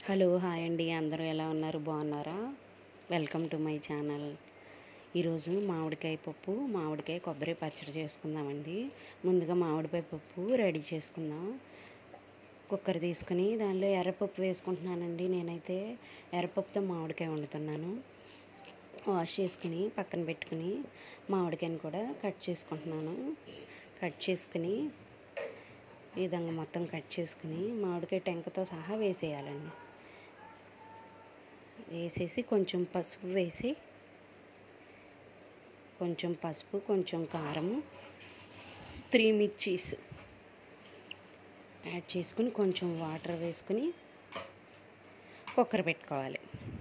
hello hi అండి అందరూ ఎలా ఉన్నారు బాగున్నారా వెల్కమ్ టు మై ఛానల్ ఈరోజు మామిడికాయ పప్పు మామిడికాయ కొబ్బరి పచ్చడి చేసుకుందామండి ముందుగా మామిడికాయ పప్పు రెడీ చేసుకుందాం కుక్కర్ తీసుకుని దానిలో ఎర్రపప్పు వేసుకుంటున్నానండి నేనైతే ఎర్రపప్పుతో మామిడికాయ వండుతున్నాను వాష్ చేసుకుని పక్కన పెట్టుకుని మామిడికాయని కూడా కట్ చేసుకుంటున్నాను కట్ చేసుకుని ఈ విధంగా మొత్తం కట్ చేసుకుని మామిడికాయ టెంకతో సహా వేసేయాలండి వేసేసి కొంచెం పసుపు వేసి కొంచెం పసుపు కొంచెం కారము త్రీ మిర్చీస్ యాడ్ చేసుకుని కొంచెం వాటర్ వేసుకుని కుక్కర్ పెట్టుకోవాలి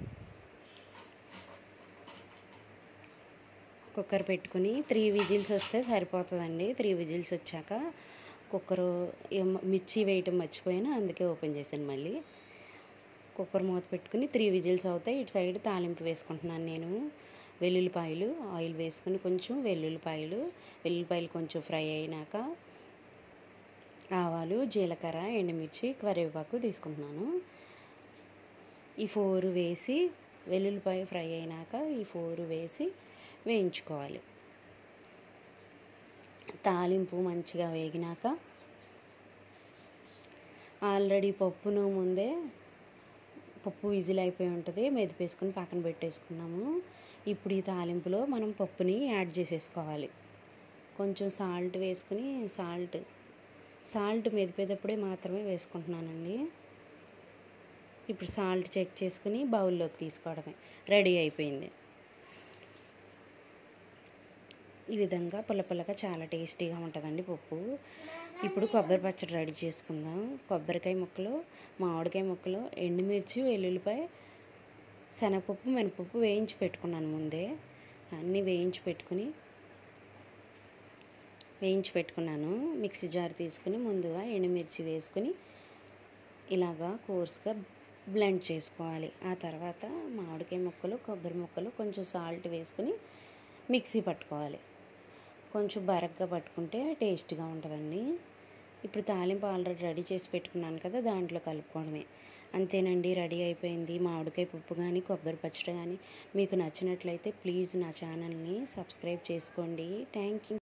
కుక్కర్ పెట్టుకుని త్రీ విజిల్స్ వస్తే సరిపోతుందండి త్రీ విజిల్స్ వచ్చాక కుక్కరు మిర్చి వేయటం మర్చిపోయాను అందుకే ఓపెన్ చేశాను మళ్ళీ కుక్కర్ మూత పెట్టుకుని త్రీ విజిల్స్ అవుతాయి ఇటు సైడ్ తాలింపు వేసుకుంటున్నాను నేను వెల్లుల్లిపాయలు ఆయిల్ వేసుకుని కొంచెం వెల్లుల్లిపాయలు వెల్లుల్లిపాయలు కొంచెం ఫ్రై అయినాక ఆవాలు జీలకర్ర ఎండుమిర్చి కరివేపాకు తీసుకుంటున్నాను ఈ ఫోర్ వేసి వెల్లుల్లిపాయ ఫ్రై అయినాక ఈ ఫోర్ వేసి వేయించుకోవాలి తాలింపు మంచిగా వేగినాక ఆల్రెడీ పప్పును ముందే పప్పు విజిల్ అయిపోయి ఉంటుంది మెదిపేసుకుని పక్కన పెట్టేసుకున్నాము ఇప్పుడు ఈ తాలింపులో మనం పప్పుని యాడ్ చేసేసుకోవాలి కొంచెం సాల్ట్ వేసుకుని సాల్ట్ సాల్ట్ మెదిపేటప్పుడే మాత్రమే వేసుకుంటున్నానండి ఇప్పుడు సాల్ట్ చెక్ చేసుకుని బౌల్లోకి తీసుకోవడమే రెడీ అయిపోయింది ఈ విధంగా పుల్ల పుల్లగా చాలా టేస్టీగా ఉంటుందండి పప్పు ఇప్పుడు కొబ్బరి పచ్చడి రెడీ చేసుకుందాం కొబ్బరికాయ ముక్కలు మామిడికాయ ముక్కలు ఎండుమిర్చి వెల్లుల్లిపాయ శనగపప్పు మినపప్పు వేయించి పెట్టుకున్నాను ముందే అన్నీ వేయించి పెట్టుకుని వేయించి పెట్టుకున్నాను మిక్సీ జార్ తీసుకుని ముందుగా ఎండుమిర్చి వేసుకుని ఇలాగా కోర్స్గా బ్లెండ్ చేసుకోవాలి ఆ తర్వాత మామిడికాయ ముక్కలు కొబ్బరి ముక్కలు కొంచెం సాల్ట్ వేసుకుని మిక్సీ పట్టుకోవాలి కొంచెం బరగ్గా పట్టుకుంటే టేస్ట్గా ఉంటుందండి ఇప్పుడు తాలింపు ఆల్రెడీ రెడీ చేసి పెట్టుకున్నాను కదా దాంట్లో కలుపుకోవడమే అంతేనండి రెడీ అయిపోయింది మామిడికాయ పప్పు కానీ కొబ్బరి పచ్చడి కానీ మీకు నచ్చినట్లయితే ప్లీజ్ నా ఛానల్ని సబ్స్క్రైబ్ చేసుకోండి థ్యాంక్ యూ